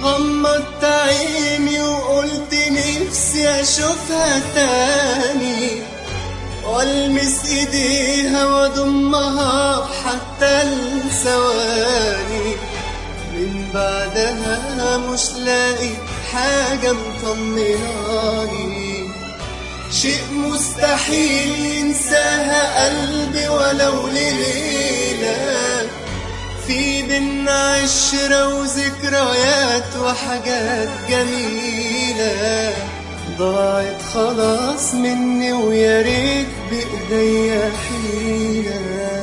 غمضت عيني وقلت نفسي اشوفها تاني والمس ايديها واضمها حتى الثواني من بعدها مش لاقي حاجة مطمناني شيء مستحيل ينساها قلبي ولو لليلة في بينا عشرة وذكريات وحاجات جميلة ضاعت خلاص مني ويا ريت بإيديا حيلة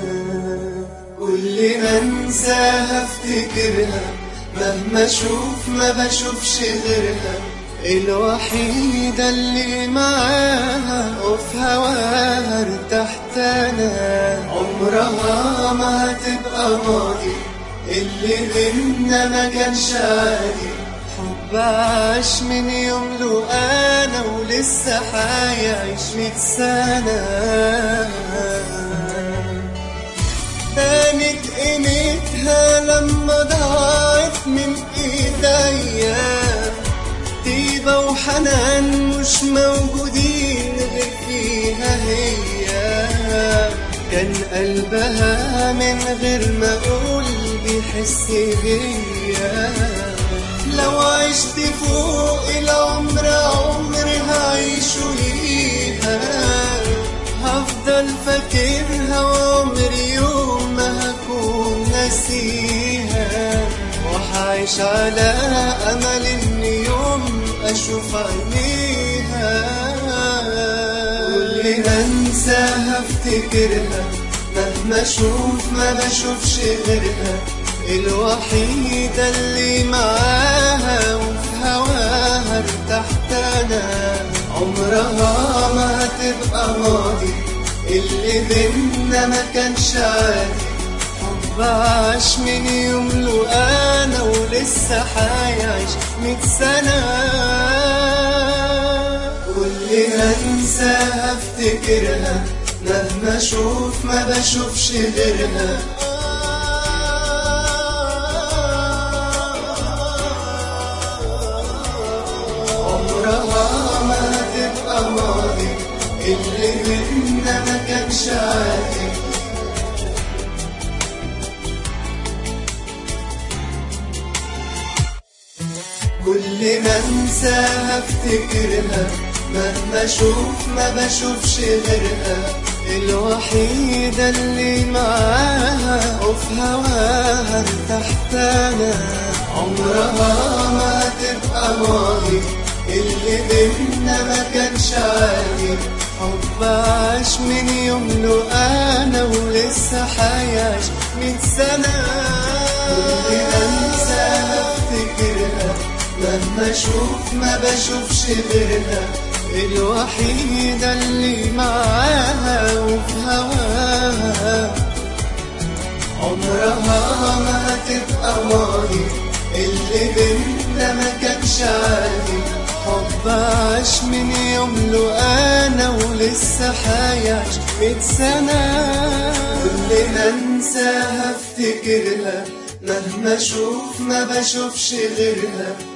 كل ما انساها افتكرها مهما اشوف ما بشوفش غيرها الوحيدة اللي معاها وفي هواها ارتحت انا عمرها ما هتبقى ماضي اللي بينا ما كانش عادي حب عاش من يوم له انا ولسه حيعيش ميت سنة بانت قيمتها لما ضاعت من ايديا طيبة وحنان مش موجودين غير فيها هي كان قلبها من غير ما اقول بيحس بيا لو عشت فوق العمر عمري هعيش ليها هفضل فاكرها وعمري يوم ما هكون ناسيها وحعيش على امل ان يوم اشوف عينيها كل ما انساها افتكرها مهما اشوف ما بشوفش غيرها الوحيدة اللي معاها وفي هواها ارتحت انا عمرها ما هتبقى ماضي اللي بينا ما كانش عادي حب عاش من يوم له انا ولسه حيعيش ميت سنة كل ما انساها افتكرها مهما اشوف ما بشوفش غيرها عمرها ما هتبقى ماضي اللي بينا ما كانش عادي كل ما انساها افتكرها مهما اشوف ما بشوفش غيرها الوحيدة اللي معاها وفي هواها ارتحت انا عمرها ما هتبقى ماضي اللي بينا ما كانش عادي حب عاش من يوم له انا ولسه حيعيش من سنة كل ما انساها افتكرها لما اشوف ما بشوفش غيرها الوحيدة اللي معاها وفي هواها عمرها ما هتبقى ماضي اللي بينا ما كانش عادي حب عاش من يوم له انا ولسه حيعيش ميت سنة كل ما انساها افتكرها مهما اشوف ما بشوفش غيرها